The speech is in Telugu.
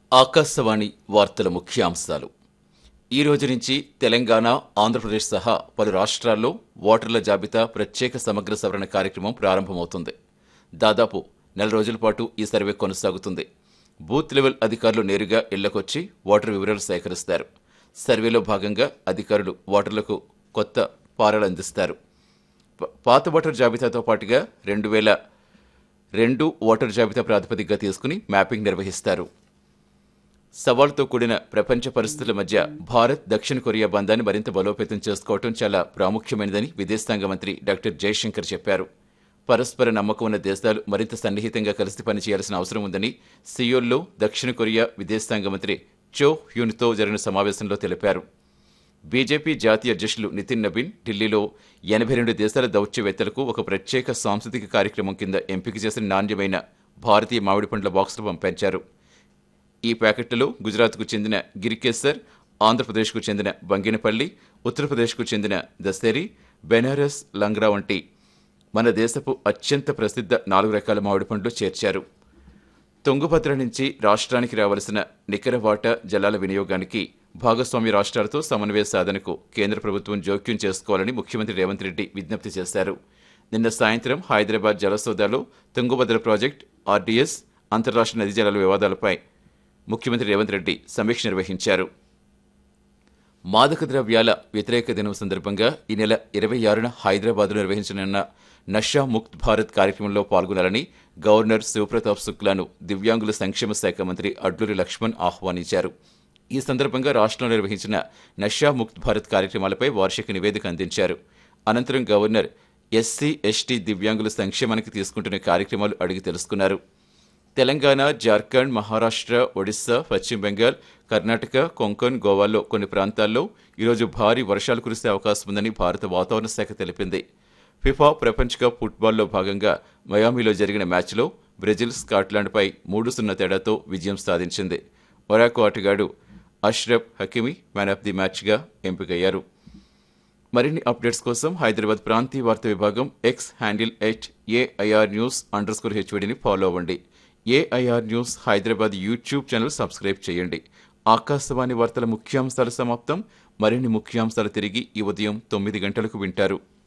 ఆకాశవాణి వార్తల ముఖ్యాంశాలు ఈ రోజు నుంచి తెలంగాణ ఆంధ్రప్రదేశ్ సహా పలు రాష్ట్రాల్లో ఓటర్ల జాబితా ప్రత్యేక సమగ్ర సవరణ కార్యక్రమం ప్రారంభమవుతుంది దాదాపు నెల రోజుల పాటు ఈ సర్వే కొనసాగుతుంది బూత్ లెవెల్ అధికారులు నేరుగా ఇళ్లకొచ్చి ఓటర్ వివరాలు సేకరిస్తారు సర్వేలో భాగంగా అధికారులు ఓటర్లకు కొత్త పారాలు అందిస్తారు ప- పాత ఓటర్ జాబితాతో పాటుగా రెండు వేల రెండు ఓటర్ జాబితా ప్రాతిపదికగా తీసుకుని మ్యాపింగ్ నిర్వహిస్తారు సవాలుతో కూడిన ప్రపంచ పరిస్థితుల మధ్య భారత్ దక్షిణ కొరియా బంధాన్ని మరింత బలోపేతం చేసుకోవటం చాలా ప్రాముఖ్యమైనదని విదేశాంగ మంత్రి డాక్టర్ జయశంకర్ చెప్పారు పరస్పర నమ్మకం ఉన్న దేశాలు మరింత సన్నిహితంగా కలిసి పనిచేయాల్సిన అవసరం ఉందని సియోల్లో దక్షిణ కొరియా విదేశాంగ మంత్రి చో హ్యూన్తో జరిగిన సమావేశంలో తెలిపారు బీజేపీ జాతీయ అధ్యక్షులు నితిన్ నబీన్ ఢిల్లీలో ఎనభై రెండు దేశాల దౌత్యవేత్తలకు ఒక ప్రత్యేక సాంస్కృతిక కార్యక్రమం కింద ఎంపిక చేసిన నాణ్యమైన భారతీయ మామిడి పండ్ల బాక్సులు పంపించారు ఈ ప్యాకెట్లలో గుజరాత్కు చెందిన గిరికేసర్ ఆంధ్రప్రదేశ్కు చెందిన బంగినపల్లి ఉత్తరప్రదేశ్కు చెందిన దసేరి బెనారస్ లంగ్రా వంటి మన దేశపు అత్యంత ప్రసిద్ధ నాలుగు రకాల మామిడి పండ్లు చేర్చారు తుంగభద్ర నుంచి రాష్ట్రానికి రావలసిన నికర వాటా జలాల వినియోగానికి భాగస్వామ్య రాష్ట్రాలతో సమన్వయ సాధనకు కేంద్ర ప్రభుత్వం జోక్యం చేసుకోవాలని ముఖ్యమంత్రి రేవంత్ రెడ్డి విజ్ఞప్తి చేశారు నిన్న సాయంత్రం హైదరాబాద్ జలసౌదాలో తుంగభద్ర ప్రాజెక్ట్ ఆర్డీఎస్ అంతర్రాష్ట్ర నదీ జలాల వివాదాలపై ముఖ్యమంత్రి రేవంత్ రెడ్డి సమీక్ష నిర్వహించారు మాదక ద్రవ్యాల వ్యతిరేక దినం సందర్భంగా ఈ నెల ఇరవై ఆరున హైదరాబాద్లో నిర్వహించనున్న నషా ముక్త్ భారత్ కార్యక్రమంలో పాల్గొనాలని గవర్నర్ శివప్రతాప్ శుక్లాను దివ్యాంగుల సంక్షేమ శాఖ మంత్రి అడ్లూరి లక్ష్మణ్ ఆహ్వానించారు ఈ సందర్భంగా రాష్ట్రంలో నిర్వహించిన నషా ముక్త్ భారత్ కార్యక్రమాలపై వార్షిక నివేదిక అందించారు అనంతరం గవర్నర్ ఎస్సీ ఎస్టీ దివ్యాంగుల సంక్షేమానికి తీసుకుంటున్న కార్యక్రమాలు అడిగి తెలుసుకున్నారు తెలంగాణ జార్ఖండ్ మహారాష్ట్ర ఒడిశా పశ్చిమ బెంగాల్ కర్ణాటక కొంకణ్ గోవాల్లో కొన్ని ప్రాంతాల్లో ఈరోజు భారీ వర్షాలు కురిసే అవకాశం ఉందని భారత వాతావరణ శాఖ తెలిపింది ఫిఫా ప్రపంచ కప్ ఫుట్బాల్లో భాగంగా మయామిలో జరిగిన మ్యాచ్లో బ్రెజిల్ స్కాట్లాండ్పై మూడు సున్నా తేడాతో విజయం సాధించింది మొరాకో ఆటగాడు Achraf Hakimi man of the మ్యాచ్గా ఎంపికయ్యారు మరిన్ని అప్డేట్స్ కోసం హైదరాబాద్ ప్రాంతీయ వార్తా విభాగం X handle at AIR news under score హెచ్వడిని ఫాలో అవ్వండి AIR news Hyderabad YouTube channel subscribe చేయండి ఆకాశవాణి వార్తల ముఖ్యాంశాలు సమాప్తం మరిన్ని ముఖ్యాంశాలు తిరిగి ఈ ఉదయం తొమ్మిది గంటలకు వింటారు